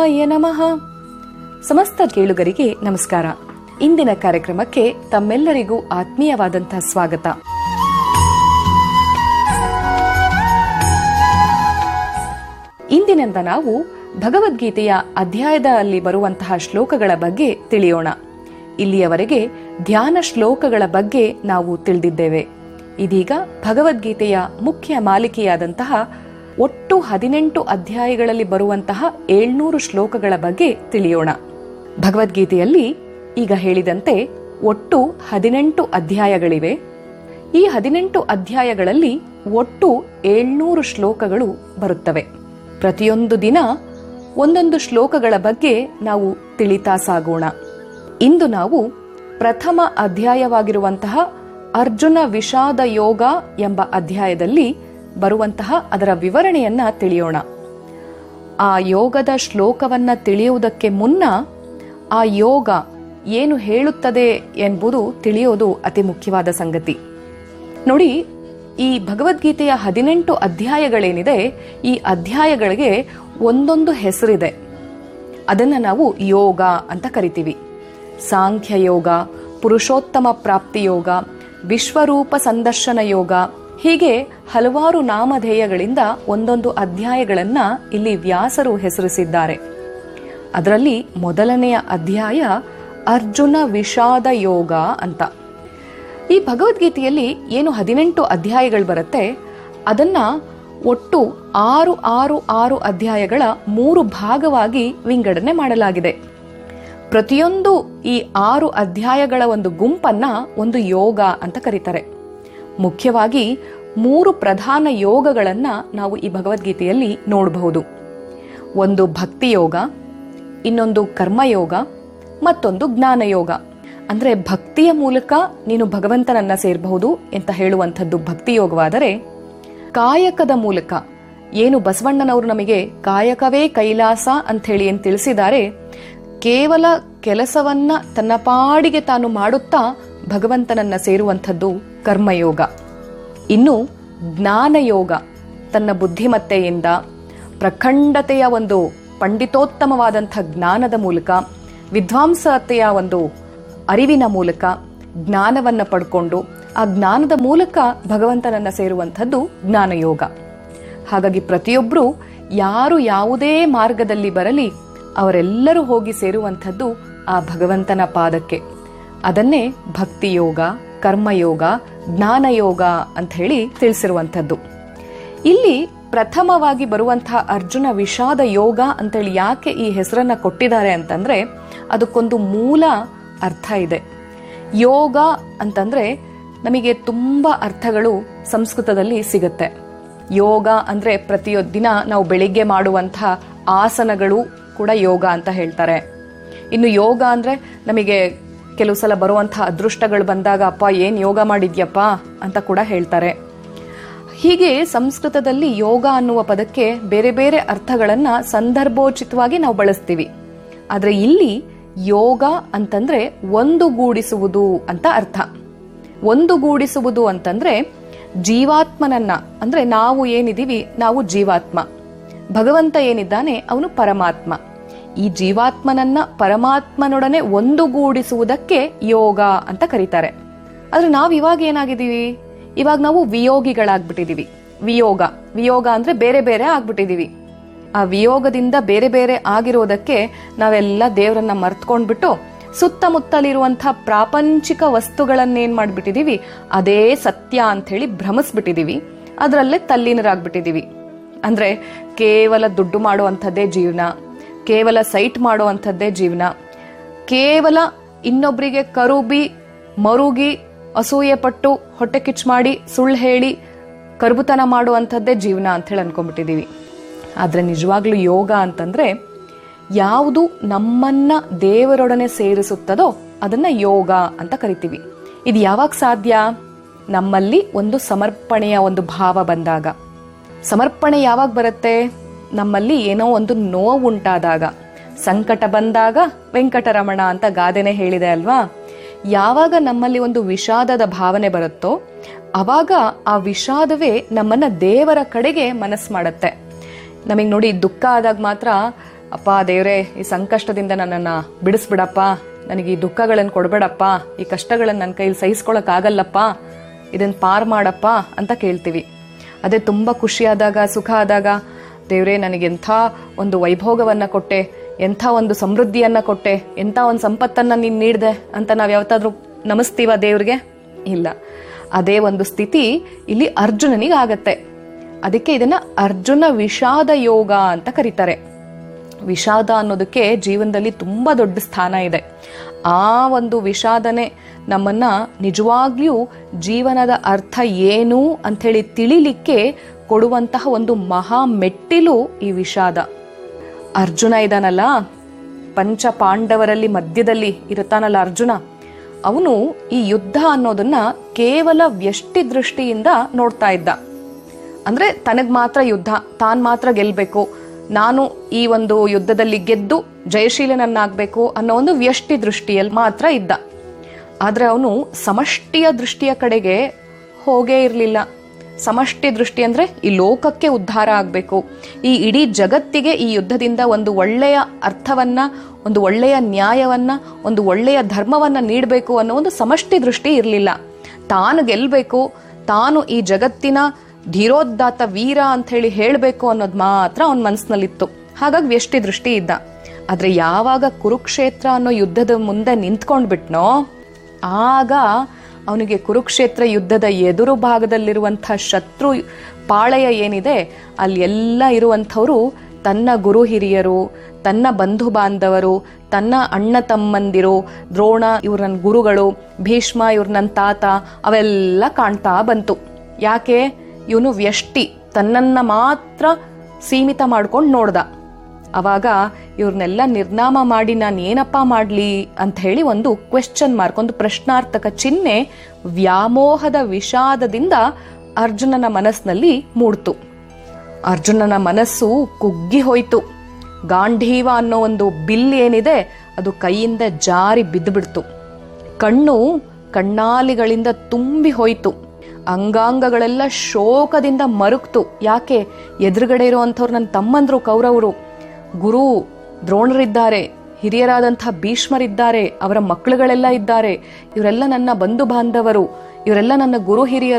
ಶಿವಾಯ ನಮಃ ಸಮಸ್ತ ಕೇಳುಗರಿಗೆ ನಮಸ್ಕಾರ ಇಂದಿನ ಕಾರ್ಯಕ್ರಮಕ್ಕೆ ತಮ್ಮೆಲ್ಲರಿಗೂ ಆತ್ಮೀಯವಾದಂತಹ ಸ್ವಾಗತ ಇಂದಿನಿಂದ ನಾವು ಭಗವದ್ಗೀತೆಯ ಅಧ್ಯಾಯದಲ್ಲಿ ಬರುವಂತಹ ಶ್ಲೋಕಗಳ ಬಗ್ಗೆ ತಿಳಿಯೋಣ ಇಲ್ಲಿಯವರೆಗೆ ಧ್ಯಾನ ಶ್ಲೋಕಗಳ ಬಗ್ಗೆ ನಾವು ತಿಳಿದಿದ್ದೇವೆ ಇದೀಗ ಭಗವದ್ಗೀತೆಯ ಮುಖ್ಯ ಮಾಲಿಕೆಯಾದಂತಹ ಒಟ್ಟು ಹದಿನೆಂಟು ಅಧ್ಯಾಯಗಳಲ್ಲಿ ಬರುವಂತಹ ಏಳ್ನೂರು ಶ್ಲೋಕಗಳ ಬಗ್ಗೆ ತಿಳಿಯೋಣ ಭಗವದ್ಗೀತೆಯಲ್ಲಿ ಈಗ ಹೇಳಿದಂತೆ ಒಟ್ಟು ಹದಿನೆಂಟು ಅಧ್ಯಾಯಗಳಿವೆ ಈ ಹದಿನೆಂಟು ಅಧ್ಯಾಯಗಳಲ್ಲಿ ಒಟ್ಟು ಏಳ್ನೂರು ಶ್ಲೋಕಗಳು ಬರುತ್ತವೆ ಪ್ರತಿಯೊಂದು ದಿನ ಒಂದೊಂದು ಶ್ಲೋಕಗಳ ಬಗ್ಗೆ ನಾವು ತಿಳಿತಾ ಸಾಗೋಣ ಇಂದು ನಾವು ಪ್ರಥಮ ಅಧ್ಯಾಯವಾಗಿರುವಂತಹ ಅರ್ಜುನ ವಿಷಾದ ಯೋಗ ಎಂಬ ಅಧ್ಯಾಯದಲ್ಲಿ ಬರುವಂತಹ ಅದರ ವಿವರಣೆಯನ್ನ ತಿಳಿಯೋಣ ಆ ಯೋಗದ ಶ್ಲೋಕವನ್ನ ತಿಳಿಯುವುದಕ್ಕೆ ಮುನ್ನ ಆ ಯೋಗ ಏನು ಹೇಳುತ್ತದೆ ಎಂಬುದು ತಿಳಿಯೋದು ಅತಿ ಮುಖ್ಯವಾದ ಸಂಗತಿ ನೋಡಿ ಈ ಭಗವದ್ಗೀತೆಯ ಹದಿನೆಂಟು ಅಧ್ಯಾಯಗಳೇನಿದೆ ಈ ಅಧ್ಯಾಯಗಳಿಗೆ ಒಂದೊಂದು ಹೆಸರಿದೆ ಅದನ್ನ ನಾವು ಯೋಗ ಅಂತ ಕರಿತೀವಿ ಸಾಂಖ್ಯ ಯೋಗ ಪುರುಷೋತ್ತಮ ಪ್ರಾಪ್ತಿ ಯೋಗ ವಿಶ್ವರೂಪ ಸಂದರ್ಶನ ಯೋಗ ಹೀಗೆ ಹಲವಾರು ನಾಮಧೇಯಗಳಿಂದ ಒಂದೊಂದು ಅಧ್ಯಾಯಗಳನ್ನ ಇಲ್ಲಿ ವ್ಯಾಸರು ಹೆಸರಿಸಿದ್ದಾರೆ ಅದರಲ್ಲಿ ಮೊದಲನೆಯ ಅಧ್ಯಾಯ ಅರ್ಜುನ ವಿಷಾದ ಯೋಗ ಅಂತ ಈ ಭಗವದ್ಗೀತೆಯಲ್ಲಿ ಏನು ಹದಿನೆಂಟು ಅಧ್ಯಾಯಗಳು ಬರುತ್ತೆ ಅದನ್ನ ಒಟ್ಟು ಆರು ಆರು ಆರು ಅಧ್ಯಾಯಗಳ ಮೂರು ಭಾಗವಾಗಿ ವಿಂಗಡಣೆ ಮಾಡಲಾಗಿದೆ ಪ್ರತಿಯೊಂದು ಈ ಆರು ಅಧ್ಯಾಯಗಳ ಒಂದು ಗುಂಪನ್ನ ಒಂದು ಯೋಗ ಅಂತ ಕರೀತಾರೆ ಮುಖ್ಯವಾಗಿ ಮೂರು ಪ್ರಧಾನ ಯೋಗಗಳನ್ನ ನಾವು ಈ ಭಗವದ್ಗೀತೆಯಲ್ಲಿ ನೋಡಬಹುದು ಒಂದು ಭಕ್ತಿ ಯೋಗ ಇನ್ನೊಂದು ಕರ್ಮಯೋಗ ಮತ್ತೊಂದು ಜ್ಞಾನಯೋಗ ಅಂದ್ರೆ ಭಕ್ತಿಯ ಮೂಲಕ ನೀನು ಭಗವಂತನನ್ನ ಸೇರಬಹುದು ಅಂತ ಹೇಳುವಂಥದ್ದು ಭಕ್ತಿ ಯೋಗವಾದರೆ ಕಾಯಕದ ಮೂಲಕ ಏನು ಬಸವಣ್ಣನವರು ನಮಗೆ ಕಾಯಕವೇ ಕೈಲಾಸ ಅಂತ ಹೇಳಿ ಏನು ತಿಳಿಸಿದ್ದಾರೆ ಕೇವಲ ಕೆಲಸವನ್ನ ತನ್ನ ಪಾಡಿಗೆ ತಾನು ಮಾಡುತ್ತಾ ಭಗವಂತನನ್ನ ಸೇರುವಂಥದ್ದು ಕರ್ಮಯೋಗ ಇನ್ನು ಜ್ಞಾನಯೋಗ ತನ್ನ ಬುದ್ಧಿಮತ್ತೆಯಿಂದ ಪ್ರಖಂಡತೆಯ ಒಂದು ಪಂಡಿತೋತ್ತಮವಾದಂಥ ಜ್ಞಾನದ ಮೂಲಕ ವಿದ್ವಾಂಸತೆಯ ಒಂದು ಅರಿವಿನ ಮೂಲಕ ಜ್ಞಾನವನ್ನ ಪಡ್ಕೊಂಡು ಆ ಜ್ಞಾನದ ಮೂಲಕ ಭಗವಂತನನ್ನ ಸೇರುವಂಥದ್ದು ಜ್ಞಾನಯೋಗ ಹಾಗಾಗಿ ಪ್ರತಿಯೊಬ್ಬರು ಯಾರು ಯಾವುದೇ ಮಾರ್ಗದಲ್ಲಿ ಬರಲಿ ಅವರೆಲ್ಲರೂ ಹೋಗಿ ಸೇರುವಂಥದ್ದು ಆ ಭಗವಂತನ ಪಾದಕ್ಕೆ ಅದನ್ನೇ ಭಕ್ತಿಯೋಗ ಕರ್ಮಯೋಗ ಜ್ಞಾನಯೋಗ ಅಂತ ಹೇಳಿ ತಿಳಿಸಿರುವಂಥದ್ದು ಇಲ್ಲಿ ಪ್ರಥಮವಾಗಿ ಬರುವಂತಹ ಅರ್ಜುನ ವಿಷಾದ ಯೋಗ ಅಂತೇಳಿ ಯಾಕೆ ಈ ಹೆಸರನ್ನ ಕೊಟ್ಟಿದ್ದಾರೆ ಅಂತಂದ್ರೆ ಅದಕ್ಕೊಂದು ಮೂಲ ಅರ್ಥ ಇದೆ ಯೋಗ ಅಂತಂದ್ರೆ ನಮಗೆ ತುಂಬಾ ಅರ್ಥಗಳು ಸಂಸ್ಕೃತದಲ್ಲಿ ಸಿಗುತ್ತೆ ಯೋಗ ಅಂದ್ರೆ ಪ್ರತಿಯೊಂದಿನ ನಾವು ಬೆಳಿಗ್ಗೆ ಮಾಡುವಂತಹ ಆಸನಗಳು ಕೂಡ ಯೋಗ ಅಂತ ಹೇಳ್ತಾರೆ ಇನ್ನು ಯೋಗ ಅಂದ್ರೆ ನಮಗೆ ಕೆಲವು ಸಲ ಬರುವಂತಹ ಅದೃಷ್ಟಗಳು ಬಂದಾಗ ಅಪ್ಪ ಏನ್ ಯೋಗ ಮಾಡಿದ್ಯಪ್ಪ ಅಂತ ಕೂಡ ಹೇಳ್ತಾರೆ ಹೀಗೆ ಸಂಸ್ಕೃತದಲ್ಲಿ ಯೋಗ ಅನ್ನುವ ಪದಕ್ಕೆ ಬೇರೆ ಬೇರೆ ಅರ್ಥಗಳನ್ನ ಸಂದರ್ಭೋಚಿತವಾಗಿ ನಾವು ಬಳಸ್ತೀವಿ ಆದ್ರೆ ಇಲ್ಲಿ ಯೋಗ ಅಂತಂದ್ರೆ ಒಂದುಗೂಡಿಸುವುದು ಅಂತ ಅರ್ಥ ಒಂದುಗೂಡಿಸುವುದು ಅಂತಂದ್ರೆ ಜೀವಾತ್ಮನನ್ನ ಅಂದ್ರೆ ನಾವು ಏನಿದೀವಿ ನಾವು ಜೀವಾತ್ಮ ಭಗವಂತ ಏನಿದ್ದಾನೆ ಅವನು ಪರಮಾತ್ಮ ಈ ಜೀವಾತ್ಮನನ್ನ ಪರಮಾತ್ಮನೊಡನೆ ಒಂದುಗೂಡಿಸುವುದಕ್ಕೆ ಯೋಗ ಅಂತ ಕರೀತಾರೆ ಆದ್ರೆ ನಾವ್ ಇವಾಗ ಏನಾಗಿದ್ದೀವಿ ಇವಾಗ ನಾವು ವಿಯೋಗಿಗಳಾಗ್ಬಿಟ್ಟಿದೀವಿ ವಿಯೋಗ ವಿಯೋಗ ಅಂದ್ರೆ ಬೇರೆ ಬೇರೆ ಆಗ್ಬಿಟ್ಟಿದೀವಿ ಆ ವಿಯೋಗದಿಂದ ಬೇರೆ ಬೇರೆ ಆಗಿರೋದಕ್ಕೆ ನಾವೆಲ್ಲ ದೇವರನ್ನ ಮರ್ತ್ಕೊಂಡ್ಬಿಟ್ಟು ಸುತ್ತಮುತ್ತಲಿರುವಂತಹ ಪ್ರಾಪಂಚಿಕ ವಸ್ತುಗಳನ್ನೇನ್ ಮಾಡ್ಬಿಟ್ಟಿದೀವಿ ಅದೇ ಸತ್ಯ ಅಂತ ಹೇಳಿ ಭ್ರಮಿಸ್ಬಿಟ್ಟಿದೀವಿ ಅದರಲ್ಲೇ ತಲ್ಲೀನರಾಗ್ಬಿಟ್ಟಿದೀವಿ ಅಂದ್ರೆ ಕೇವಲ ದುಡ್ಡು ಮಾಡುವಂಥದ್ದೇ ಜೀವನ ಕೇವಲ ಸೈಟ್ ಮಾಡುವಂಥದ್ದೇ ಜೀವನ ಕೇವಲ ಇನ್ನೊಬ್ಬರಿಗೆ ಕರುಬಿ ಮರುಗಿ ಅಸೂಯೆ ಪಟ್ಟು ಹೊಟ್ಟೆ ಕಿಚ್ ಮಾಡಿ ಸುಳ್ಳು ಹೇಳಿ ಕರ್ಬುತನ ಮಾಡುವಂಥದ್ದೇ ಜೀವನ ಅಂತ ಹೇಳಿ ಅನ್ಕೊಂಡ್ಬಿಟ್ಟಿದೀವಿ ಆದ್ರೆ ನಿಜವಾಗ್ಲೂ ಯೋಗ ಅಂತಂದ್ರೆ ಯಾವುದು ನಮ್ಮನ್ನ ದೇವರೊಡನೆ ಸೇರಿಸುತ್ತದೋ ಅದನ್ನ ಯೋಗ ಅಂತ ಕರಿತೀವಿ ಇದು ಯಾವಾಗ ಸಾಧ್ಯ ನಮ್ಮಲ್ಲಿ ಒಂದು ಸಮರ್ಪಣೆಯ ಒಂದು ಭಾವ ಬಂದಾಗ ಸಮರ್ಪಣೆ ಯಾವಾಗ ಬರುತ್ತೆ ನಮ್ಮಲ್ಲಿ ಏನೋ ಒಂದು ನೋವು ಉಂಟಾದಾಗ ಸಂಕಟ ಬಂದಾಗ ವೆಂಕಟರಮಣ ಅಂತ ಗಾದೆನೆ ಹೇಳಿದೆ ಅಲ್ವಾ ಯಾವಾಗ ನಮ್ಮಲ್ಲಿ ಒಂದು ವಿಷಾದದ ಭಾವನೆ ಬರುತ್ತೋ ಅವಾಗ ಆ ವಿಷಾದವೇ ನಮ್ಮನ್ನ ದೇವರ ಕಡೆಗೆ ಮನಸ್ಸು ಮಾಡುತ್ತೆ ನಮಗೆ ನೋಡಿ ದುಃಖ ಆದಾಗ ಮಾತ್ರ ಅಪ್ಪ ದೇವ್ರೆ ಈ ಸಂಕಷ್ಟದಿಂದ ನನ್ನನ್ನು ಬಿಡಿಸ್ಬಿಡಪ್ಪ ನನಗೆ ಈ ದುಃಖಗಳನ್ನು ಕೊಡಬೇಡಪ್ಪ ಈ ಕಷ್ಟಗಳನ್ನು ನನ್ನ ಕೈಲಿ ಸಹಿಸ್ಕೊಳಕ್ಕಾಗಲ್ಲಪ್ಪ ಇದನ್ನು ಪಾರ್ ಮಾಡಪ್ಪ ಅಂತ ಕೇಳ್ತೀವಿ ಅದೇ ತುಂಬ ಖುಷಿಯಾದಾಗ ಸುಖ ಆದಾಗ ದೇವ್ರೆ ನನಗೆ ಎಂಥ ಒಂದು ವೈಭೋಗವನ್ನು ಕೊಟ್ಟೆ ಎಂಥ ಒಂದು ಸಮೃದ್ಧಿಯನ್ನು ಕೊಟ್ಟೆ ಎಂಥ ಒಂದು ಸಂಪತ್ತನ್ನು ನೀನು ನೀಡಿದೆ ಅಂತ ನಾವು ಯಾವತ್ತಾದ್ರೂ ನಮಿಸ್ತೀವ ದೇವ್ರಿಗೆ ಇಲ್ಲ ಅದೇ ಒಂದು ಸ್ಥಿತಿ ಇಲ್ಲಿ ಅರ್ಜುನನಿಗೆ ಆಗತ್ತೆ ಅದಕ್ಕೆ ಇದನ್ನ ಅರ್ಜುನ ವಿಷಾದ ಯೋಗ ಅಂತ ಕರೀತಾರೆ ವಿಷಾದ ಅನ್ನೋದಕ್ಕೆ ಜೀವನದಲ್ಲಿ ತುಂಬ ದೊಡ್ಡ ಸ್ಥಾನ ಇದೆ ಆ ಒಂದು ವಿಷಾದನೆ ನಮ್ಮನ್ನ ನಿಜವಾಗ್ಲೂ ಜೀವನದ ಅರ್ಥ ಏನು ಅಂಥೇಳಿ ತಿಳಿಲಿಕ್ಕೆ ಕೊಡುವಂತಹ ಒಂದು ಮಹಾ ಮೆಟ್ಟಿಲು ಈ ವಿಷಾದ ಅರ್ಜುನ ಇದಾನಲ್ಲ ಪಂಚ ಪಾಂಡವರಲ್ಲಿ ಮಧ್ಯದಲ್ಲಿ ಇರುತ್ತಾನಲ್ಲ ಅರ್ಜುನ ಅವನು ಈ ಯುದ್ಧ ಅನ್ನೋದನ್ನ ಕೇವಲ ವ್ಯಷ್ಟಿ ದೃಷ್ಟಿಯಿಂದ ನೋಡ್ತಾ ಇದ್ದ ಅಂದ್ರೆ ತನಗ್ ಮಾತ್ರ ಯುದ್ಧ ತಾನ್ ಮಾತ್ರ ಗೆಲ್ಬೇಕು ನಾನು ಈ ಒಂದು ಯುದ್ಧದಲ್ಲಿ ಗೆದ್ದು ಜಯಶೀಲನನ್ನಾಗಬೇಕು ಅನ್ನೋ ಒಂದು ವ್ಯಷ್ಟಿ ದೃಷ್ಟಿಯಲ್ಲಿ ಮಾತ್ರ ಇದ್ದ ಆದ್ರೆ ಅವನು ಸಮಷ್ಟಿಯ ದೃಷ್ಟಿಯ ಕಡೆಗೆ ಹೋಗೇ ಇರಲಿಲ್ಲ ಸಮಷ್ಟಿ ದೃಷ್ಟಿ ಅಂದ್ರೆ ಈ ಲೋಕಕ್ಕೆ ಉದ್ಧಾರ ಆಗಬೇಕು ಈ ಇಡೀ ಜಗತ್ತಿಗೆ ಈ ಯುದ್ಧದಿಂದ ಒಂದು ಒಳ್ಳೆಯ ಅರ್ಥವನ್ನ ಒಂದು ಒಳ್ಳೆಯ ನ್ಯಾಯವನ್ನ ಒಂದು ಒಳ್ಳೆಯ ಧರ್ಮವನ್ನ ನೀಡಬೇಕು ಅನ್ನೋ ಒಂದು ಸಮಷ್ಟಿ ದೃಷ್ಟಿ ಇರಲಿಲ್ಲ ತಾನು ಗೆಲ್ಬೇಕು ತಾನು ಈ ಜಗತ್ತಿನ ಧೀರೋದ್ದಾತ ವೀರ ಅಂತ ಹೇಳಿ ಹೇಳಬೇಕು ಅನ್ನೋದು ಮಾತ್ರ ಅವನ ಮನಸ್ಸಿನಲ್ಲಿತ್ತು ಹಾಗಾಗಿ ವ್ಯಷ್ಟಿ ದೃಷ್ಟಿ ಇದ್ದ ಆದ್ರೆ ಯಾವಾಗ ಕುರುಕ್ಷೇತ್ರ ಅನ್ನೋ ಯುದ್ಧದ ಮುಂದೆ ನಿಂತ್ಕೊಂಡ್ಬಿಟ್ನೋ ಆಗ ಅವನಿಗೆ ಕುರುಕ್ಷೇತ್ರ ಯುದ್ಧದ ಎದುರು ಭಾಗದಲ್ಲಿರುವಂತಹ ಶತ್ರು ಪಾಳೆಯ ಏನಿದೆ ಅಲ್ಲಿ ಎಲ್ಲ ಇರುವಂಥವರು ತನ್ನ ಗುರು ಹಿರಿಯರು ತನ್ನ ಬಂಧು ಬಾಂಧವರು ತನ್ನ ಅಣ್ಣ ತಮ್ಮಂದಿರು ದ್ರೋಣ ಇವ್ರ ನನ್ನ ಗುರುಗಳು ಭೀಷ್ಮ ಇವ್ರ ನನ್ನ ತಾತ ಅವೆಲ್ಲ ಕಾಣ್ತಾ ಬಂತು ಯಾಕೆ ಇವನು ವ್ಯಷ್ಟಿ ತನ್ನನ್ನ ಮಾತ್ರ ಸೀಮಿತ ಮಾಡ್ಕೊಂಡು ನೋಡ್ದ ಅವಾಗ ಇವ್ರನ್ನೆಲ್ಲ ನಿರ್ನಾಮ ಮಾಡಿ ನಾನು ಏನಪ್ಪ ಮಾಡಲಿ ಅಂತ ಹೇಳಿ ಒಂದು ಕ್ವೆಶ್ಚನ್ ಮಾರ್ಕ್ ಒಂದು ಪ್ರಶ್ನಾರ್ಥಕ ಚಿಹ್ನೆ ವ್ಯಾಮೋಹದ ವಿಷಾದದಿಂದ ಅರ್ಜುನನ ಮನಸ್ಸಿನಲ್ಲಿ ಮೂಡ್ತು ಅರ್ಜುನನ ಮನಸ್ಸು ಕುಗ್ಗಿ ಹೋಯ್ತು ಗಾಂಧೀವ ಅನ್ನೋ ಒಂದು ಬಿಲ್ ಏನಿದೆ ಅದು ಕೈಯಿಂದ ಜಾರಿ ಬಿದ್ದುಬಿಡ್ತು ಕಣ್ಣು ಕಣ್ಣಾಲಿಗಳಿಂದ ತುಂಬಿ ಹೋಯ್ತು ಅಂಗಾಂಗಗಳೆಲ್ಲ ಶೋಕದಿಂದ ಮರುಗ್ತು ಯಾಕೆ ಎದುರುಗಡೆ ಇರುವಂಥವ್ರು ನನ್ನ ತಮ್ಮಂದ್ರು ಕೌರವರು ಗುರು ದ್ರೋಣರಿದ್ದಾರೆ ಹಿರಿಯರಾದಂತಹ ಭೀಷ್ಮರಿದ್ದಾರೆ ಅವರ ಮಕ್ಕಳುಗಳೆಲ್ಲ ಇದ್ದಾರೆ ಇವರೆಲ್ಲ ನನ್ನ ಬಂಧು ಬಾಂಧವರು ಇವರೆಲ್ಲ ನನ್ನ ಗುರು ಹಿರಿಯರು